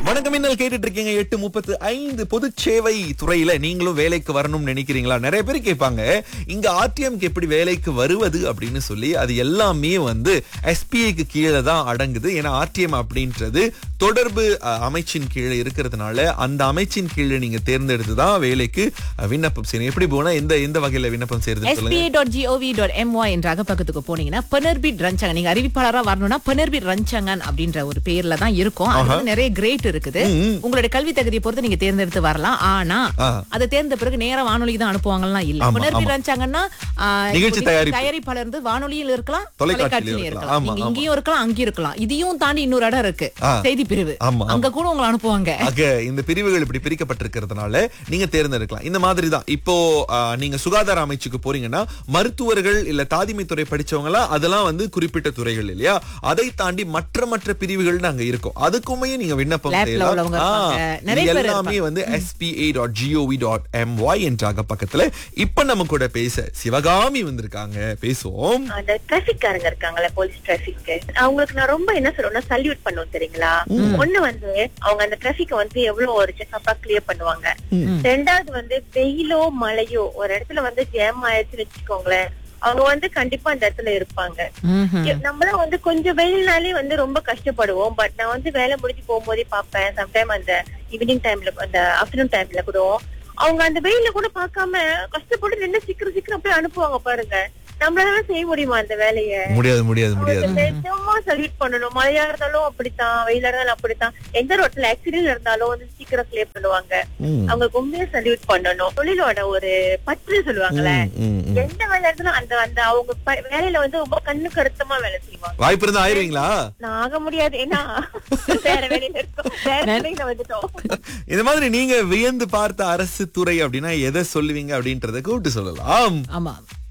வணக்கம் இன்னல் கேட்டுட்டு இருக்கீங்க எட்டு முப்பத்து ஐந்து பொது சேவை துறையில நீங்களும் வேலைக்கு வரணும்னு நினைக்கிறீங்களா நிறைய பேர் கேட்பாங்க இங்க ஆர்டிஎம்க்கு எப்படி வேலைக்கு வருவது அப்படின்னு சொல்லி அது எல்லாமே வந்து எஸ்பிஐக்கு கீழே தான் அடங்குது ஏன்னா ஆர்டிஎம் அப்படின்றது தொடர்பு அஹ், அமைச்சின் கீழே இருக்கிறதுனால அந்த அமைச்சின் கீழே நீங்க தேர்ந்தெடுத்து தான் வேலைக்கு அஹ், விண்ணப்பம் செய்யணும் எப்படி போனா எந்த எந்த வகையில விண்ணப்பம் செய்யறது சொல்லுங்க SBI dot GOV dot MY என்ற அகப்பக்கத்துக்கு போனீங்கன்னா பெனர்பிட் ரஞ்சங்கன் நீங்க அறிவிப்பாளரா வரணும்னா பெனர்பிட் ரஞ்சங்கன் அப்படின்ற ஒரு பேர்ல தான் இருக்கும் அது வந்து நிறைய கிரேட் இருக்குது உங்களுடைய கல்வி தகுதியை பொறுத்து நீங்க தேர்ந்தெடுத்து வரலாம் ஆனா ஆ. அதை தேர்ந்த பிறகு நேரா வானொலிக்கு தான் அனுப்புவாங்கலாம் இல்ல ஆமா, பெனர்பிட் ஆமா. ரஞ்சாங்கன்னா ஆ, நிகழ்ச்சி இப்போ தயாரிப்பு. தயாரிப்பாளர் இருந்து வானொலியில் இருக்கலாம் தொலைக்காட்சியிலும் தொலைக்காட்சியிலும் இருக்கலாம். இருக்கலாம் ஆமா, நீங்க ஆமா. இங்கேயும் இருக்கலாம் அங்கேயும் இருக்கலாம் இதையும் தாண்டி இன்னொரு இடம் இருக்கு ஆ. செய்தி பிரிவு ஆமா, அங்க கூட உங்களை அனுப்புவாங்க ஆக இந்த பிரிவுகள் இப்படி பிரிக்கப்பட்டிருக்கிறதுனால நீங்க தேர்ந்தெடுக்கலாம் இந்த மாதிரி தான் இப்போ ஆ, நீங்க சுகாதார அமைச்சுக்கு போறீங்கன்னா மருத்துவர்கள் இல்ல தாதிமை துறை படிச்சவங்களா அதெல்லாம் வந்து குறிப்பிட்ட துறைகள் இல்லையா அதை தாண்டி மற்ற மற்ற பிரிவுகள் அங்க இருக்கும் அதுக்குமே நீங்க விண்ணப்பம் Lab ல செய்யலாம் உள்ளவங்க ஆ, இருப்பாங்க. நிறைய இது பேர் எல்லாமே வந்து SBI dot GOV dot MY என்ற பக்கத்துல இப்ப நம்ம கூட பேச சிவகாமி வந்திருக்காங்க பேசுவோம் அந்த டிராபிக் காரங்க இருக்காங்கல்ல போலீஸ் டிராபிக் அவங்களுக்கு நான் ரொம்ப என்ன சொல்றேன்னா சல்யூட் பண்ணுவோம் தெரியுங்களா ஒண்ணு வந்து அவங்க அந்த டிராபிக் வந்து எவ்வளவு ஒரு செக்கப்பா கிளியர் பண்ணுவாங்க ரெண்டாவது வந்து வெயிலோ மழையோ ஒரு இடத்துல வந்து ஜேம் ஆயிடுச்சுன்னு வச்சுக்கோங்களேன் அவங்க வந்து கண்டிப்பா அந்த இடத்துல இருப்பாங்க ம்ஹும். நம்மளாம் வந்து கொஞ்சம் வெயில்னாலே வந்து ரொம்ப கஷ்டப்படுவோம் பட் நான் வந்து வேலை முடிஞ்சு போகும்போதே பார்ப்பேன் சம்டைம் அந்த ஈவினிங் டைம்ல அந்த ஆஃப்டர்நூன் டைம்ல கூட அவங்க அந்த வெயில கூட பார்க்காம கஷ்டப்பட்டு நின்று சீக்கிரம் சீக்கிரம் போய் அனுப்புவாங்க பாருங்க நம்மளால செய்ய முடியுமா அந்த வேலைய முடியாது முடியாது முடியாது நிஜமா சல்யூட் பண்ணணும் மழையா இருந்தாலும் அப்படித்தான் வெயிலா இருந்தாலும் அப்படித்தான் எந்த ரோட்ல ஆக்சிடென்ட் இருந்தாலும் வந்து சீக்கிரம் கிளியர் பண்ணுவாங்க ம். அவங்களுக்கு உண்மையா சல்யூட் பண்ணணும் தொழிலோட ஒரு பற்று சொல்லுவாங்கல்ல ம், ம். எந்த வேலை இருந்தாலும் அந்த அந்த அவங்க ப- வேலையில வந்து ரொம்ப கண்ணு கருத்தமா வேலை செய்வாங்க வாய்ப்பு இருந்தா ஆயிருவீங்களா நான் ஆக முடியாது ஏன்னா வேற வேலையில இருக்கோம் வேற வேலையில வந்துட்டோம் இந்த மாதிரி நீங்க வியந்து பார்த்த அரசு துறை அப்படின்னா எதை சொல்லுவீங்க அப்படின்றத கூப்பிட்டு சொல்லலாம் ஆமா